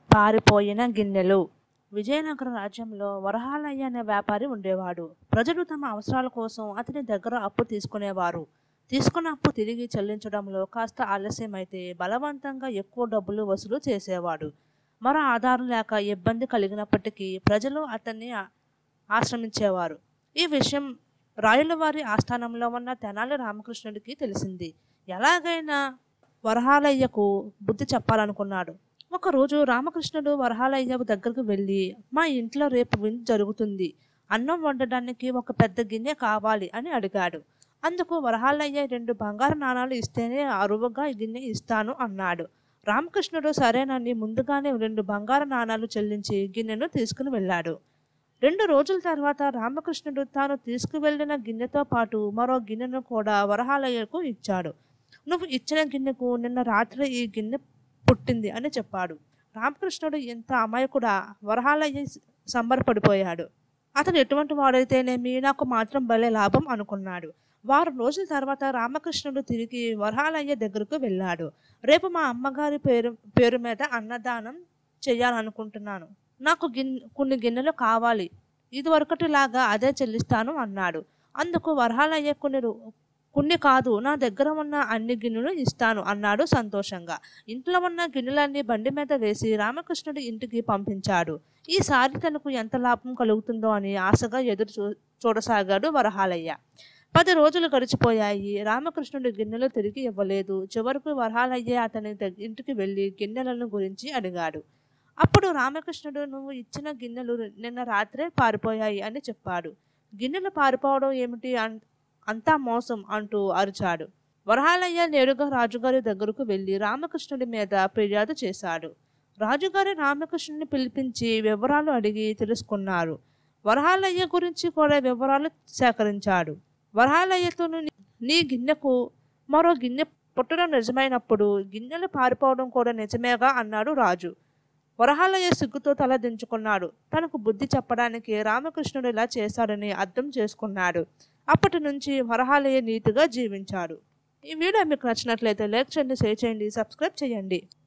పారిపోయిన గిన్నెలు విజయనగర రాజ్యంలో వరహాలయ్య అనే వ్యాపారి ఉండేవాడు ప్రజలు తమ అవసరాల కోసం అతని దగ్గర అప్పు తీసుకునేవారు తీసుకున్న అప్పు తిరిగి చెల్లించడంలో కాస్త ఆలస్యమైతే బలవంతంగా ఎక్కువ డబ్బులు వసూలు చేసేవాడు మరో ఆధారం లేక ఇబ్బంది కలిగినప్పటికీ ప్రజలు అతన్ని ఆ- ఆశ్రమించేవారు ఈ విషయం రాయులవారి ఆస్థానంలో ఉన్న తెనాలి రామకృష్ణుడికి తెలిసింది ఎలాగైనా వరహాలయ్యకు బుద్ధి చెప్పాలనుకున్నాడు ఒకరోజు రామకృష్ణుడు వరహాలయ్య దగ్గరకు వెళ్ళి మా ఇంట్లో రేపు విందు జరుగుతుంది అన్నం వండడానికి ఒక పెద్ద గిన్నె కావాలి అని అడిగాడు అందుకు వరహాలయ్య రెండు బంగారు నాణాలు ఇస్తేనే అరువుగా ఈ గిన్నె ఇస్తాను అన్నాడు రామకృష్ణుడు సరేనని ముందుగానే రెండు బంగారు నాణాలు చెల్లించి గిన్నెను తీసుకుని వెళ్ళాడు రెండు రోజుల తర్వాత రామకృష్ణుడు తాను తీసుకువెళ్ళిన గిన్నెతో పాటు మరో గిన్నెను కూడా వరహాలయ్యకు ఇచ్చాడు నువ్వు ఇచ్చిన గిన్నెకు నిన్న రాత్రి ఈ గిన్నె పుట్టింది అని చెప్పాడు రామకృష్ణుడు ఎంత అమాయకుడా వరహాలయ్య సంబరపడిపోయాడు అతను ఎటువంటి వాడైతేనేమి నాకు మాత్రం భలే లాభం అనుకున్నాడు వారం రోజుల తర్వాత రామకృష్ణుడు తిరిగి వరహాలయ్య దగ్గరకు వెళ్ళాడు రేపు మా అమ్మగారి పేరు పేరు మీద అన్నదానం చేయాలనుకుంటున్నాను నాకు గిన్ కొన్ని గిన్నెలు కావాలి ఇదివరకటిలాగా అదే చెల్లిస్తాను అన్నాడు అందుకు వరహాలయ్య కొన్ని రు- కొన్ని కాదు నా దగ్గర ఉన్న అన్ని గిన్నెలు ఇస్తాను అన్నాడు సంతోషంగా ఇంట్లో ఉన్న గిన్నెలన్నీ బండి మీద వేసి రామకృష్ణుడి ఇంటికి పంపించాడు ఈసారి తనకు ఎంత లాభం కలుగుతుందో అని ఆశగా ఎదురు చూ చూడసాగాడు వరహాలయ్య పది రోజులు గడిచిపోయాయి రామకృష్ణుడి గిన్నెలు తిరిగి ఇవ్వలేదు చివరకు వరహాలయ్య అతని దగ్- ఇంటికి వెళ్ళి గిన్నెలను గురించి అడిగాడు అప్పుడు రామకృష్ణుడు నువ్వు ఇచ్చిన గిన్నెలు నిన్న రాత్రే పారిపోయాయి అని చెప్పాడు గిన్నెలు పారిపోవడం ఏమిటి అన్- అంతా మోసం అంటూ అరిచాడు వరహాలయ్య నేరుగా రాజుగారి దగ్గరకు వెళ్ళి రామకృష్ణుడి మీద ఫిర్యాదు చేశాడు రాజుగారి రామకృష్ణుని పిలిపించి వివరాలు అడిగి తెలుసుకున్నారు వరహాలయ్య గురించి కూడా వివరాలు సేకరించాడు వరహాలయ్యతో నీ- నీ గిన్నెకు మరో గిన్నె పుట్టడం నిజమైనప్పుడు గిన్నెలు పారిపోవడం కూడా నిజమేగా అన్నాడు రాజు వరహాలయ్య సిగ్గుతో తల దించుకున్నాడు తనకు బుద్ధి చెప్పడానికి రామకృష్ణుడు ఇలా చేశాడని అర్థం చేసుకున్నాడు అప్పటి నుంచి వరహాలయ్య నీతిగా జీవించాడు ఈ వీడియో మీకు నచ్చినట్లయితే లైక్ చేయండి షేర్ చేయండి సబ్స్క్రైబ్ చేయండి